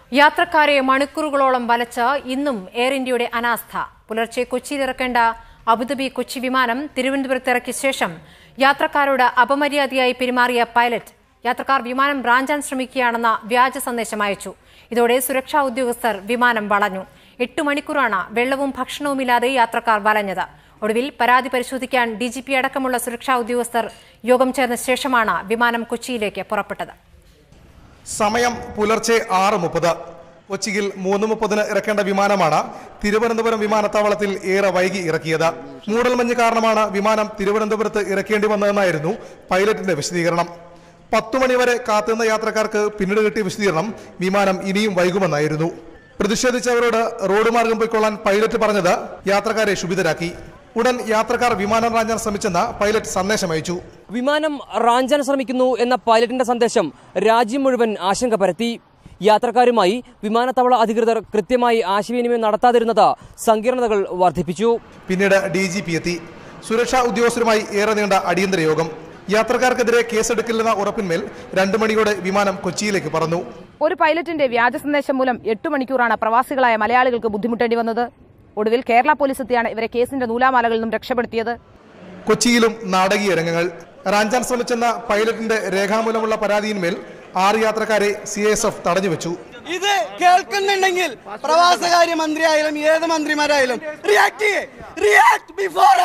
യാത്രക്കാരെ മണിക്കൂറുകളോളം വലച്ച് ഇന്നും എയർ ഇന്ത്യയുടെ അനാസ്ഥ പുലർച്ചെ കൊച്ചിയിലിറക്കേണ്ട അബുദാബി കൊച്ചി വിമാനം തിരുവനന്തപുരത്ത് ഇറക്കിയ ശേഷം യാത്രക്കാരോട് അപമര്യാദയായി പെരുമാറിയ പൈലറ്റ് യാത്രക്കാർ വിമാനം റാഞ്ചാൻ ശ്രമിക്കുകയാണെന്ന വ്യാജ സന്ദേശം അയച്ചു ഇതോടെ സുരക്ഷാ ഉദ്യോഗസ്ഥർ വിമാനം വളഞ്ഞു എട്ട് മണിക്കൂറാണ് വെള്ളവും ഭക്ഷണവുമില്ലാതെ യാത്രക്കാർ വലഞ്ഞത് ഒടുവിൽ പരാതി പരിശോധിക്കാൻ ഡിജിപി അടക്കമുള്ള സുരക്ഷാ ഉദ്യോഗസ്ഥർ യോഗം ചേർന്ന ശേഷമാണ് വിമാനം കൊച്ചിയിലേക്ക് പുറപ്പെട്ടത് സമയം പുലർച്ചെ ആറ് മുപ്പത് കൊച്ചിയിൽ മൂന്ന് മുപ്പതിന് ഇറക്കേണ്ട വിമാനമാണ് തിരുവനന്തപുരം വിമാനത്താവളത്തിൽ ഏറെ വൈകി ഇറക്കിയത് മൂടൽമഞ്ഞ് കാരണമാണ് വിമാനം തിരുവനന്തപുരത്ത് ഇറക്കേണ്ടി വന്നതെന്നായിരുന്നു പൈലറ്റിന്റെ വിശദീകരണം പത്തു മണിവരെ കാത്തുനിന്ന യാത്രക്കാർക്ക് പിന്നീട് കിട്ടിയ വിശദീകരണം വിമാനം ഇനിയും വൈകുമെന്നായിരുന്നു പ്രതിഷേധിച്ചവരോട് റോഡ് മാർഗം പോയിക്കൊള്ളാൻ പൈലറ്റ് പറഞ്ഞത് യാത്രക്കാരെ ക്ഷുഭിതരാക്കി ഉടൻ യാത്രക്കാർ വിമാനം റാഞ്ചാൻ ശ്രമിച്ചെന്ന് പൈലറ്റ് സന്ദേശം അയച്ചു വിമാനം റാഞ്ചാൻ ശ്രമിക്കുന്നു എന്ന പൈലറ്റിന്റെ സന്ദേശം രാജ്യം മുഴുവൻ ആശങ്ക പരത്തി യാത്രക്കാരുമായി വിമാനത്താവള അധികൃതർ കൃത്യമായി ആശയവിനിമയം നടത്താതിരുന്നത് സങ്കീർണതകൾ വർദ്ധിപ്പിച്ചു പിന്നീട് ഡി ജി പി എത്തി സുരക്ഷാ ഉദ്യോഗസ്ഥരുമായി ഏറെ നീണ്ട അടിയന്തര യോഗം യാത്രക്കാർക്കെതിരെ കേസെടുക്കില്ലെന്ന ഉറപ്പിന്മേൽ രണ്ടു മണിയോടെ വിമാനം കൊച്ചിയിലേക്ക് പറന്നു ഒരു പൈലറ്റിന്റെ വ്യാജ സന്ദേശം മൂലം എട്ട് മണിക്കൂറാണ് പ്രവാസികളായ മലയാളികൾക്ക് ബുദ്ധിമുട്ടേണ്ടി വന്നത് ഒടുവിൽ കേരള പോലീസ് എത്തിയാണ് ഇവരെ കേസിന്റെ നൂലാമാലകളിൽ നിന്നും രക്ഷപ്പെടുത്തിയത് കൊച്ചിയിലും നാടകീയ രംഗങ്ങൾ റാഞ്ചാൻ ശ്രമിച്ചെന്ന പൈലറ്റിന്റെ രേഖാമൂലമുള്ള പരാതിയിന്മേൽ ആറ് യാത്രക്കാരെ സി എസ് എഫ് തടഞ്ഞുവെച്ചു ഇത് കേൾക്കുന്നുണ്ടെങ്കിൽ പ്രവാസകാര്യ മന്ത്രിയായാലും ഏത് മന്ത്രിമാരായാലും റിയാക്ട് റിയാക്ട് ബിഫോർ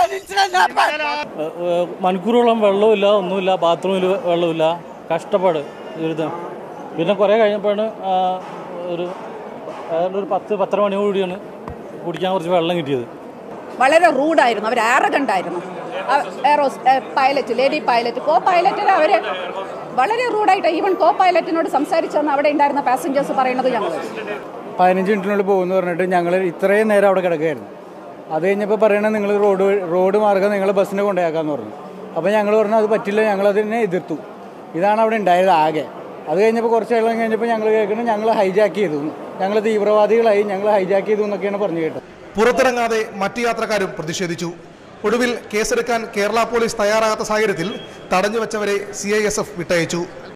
മണിക്കൂറോളം വെള്ളമില്ല ഒന്നുമില്ല ബാത്റൂമിൽ വെള്ളമില്ല കഷ്ടപ്പാട് ദുരിതം പിന്നെ കുറേ കഴിഞ്ഞപ്പോഴാണ് ആ, ഒരു ഏതാണ്ട് ഒരു പത്ത് പത്തര മണിയോടുകൂടിയാണ് കുടിക്കാൻ കുറച്ച് വെള്ളം കിട്ടിയത് വളരെ റൂഡായിരുന്നു അവർ ആറഗണ്ട് ആയിരുന്നു എയറോസ് പൈലറ്റ് ലേഡി പൈലറ്റ് കോ പൈലറ്റിന് അവർ വളരെ റൂഡായിട്ട് ഈവൻ കോ പൈലറ്റിനോട് സംസാരിച്ചെന്ന് അവിടെ ഉണ്ടായിരുന്ന പാസഞ്ചേഴ്സ് പറയുന്നത് ഞങ്ങൾ പതിനഞ്ച് മിനിറ്റിനുള്ളിൽ പോകുമെന്ന് പറഞ്ഞിട്ട് ഞങ്ങൾ ഇത്രയും നേരം അവിടെ കിടക്കുകയായിരുന്നു അത് കഴിഞ്ഞപ്പോൾ പറയണത് നിങ്ങൾ റോഡ് വഴി- റോഡ് മാർഗം നിങ്ങൾ ബസ്സിനെ കൊണ്ടുപോയാക്കാന്ന് പറഞ്ഞു അപ്പോൾ ഞങ്ങൾ പറഞ്ഞു അത് പറ്റില്ല ഞങ്ങൾ അതിനെ എതിർത്തു ഇതാണ് അവിടെ ഉണ്ടായത് ആകെ അത് കഴിഞ്ഞപ്പോൾ കുറച്ച് വെള്ളം കഴിഞ്ഞപ്പോൾ ഞങ്ങൾ കേൾക്കുന്നത് ഞങ്ങൾ ഹൈജാക്ക് ചെയ്തു ഞങ്ങൾ തീവ്രവാദികളായി ഞങ്ങൾ ഹൈജാക്ക് ചെയ്തു എന്നൊക്കെയാണ് പറഞ്ഞു കേട്ടത് പുറത്തിറങ്ങാതെ മറ്റു യാത്രക്കാരും പ്രതിഷേധിച്ചു ഒടുവിൽ കേസെടുക്കാൻ കേരള പോലീസ് തയ്യാറാകാത്ത സാഹചര്യത്തിൽ തടഞ്ഞുവെച്ചവരെ സി ഐ എസ് എഫ് വിട്ടയച്ചു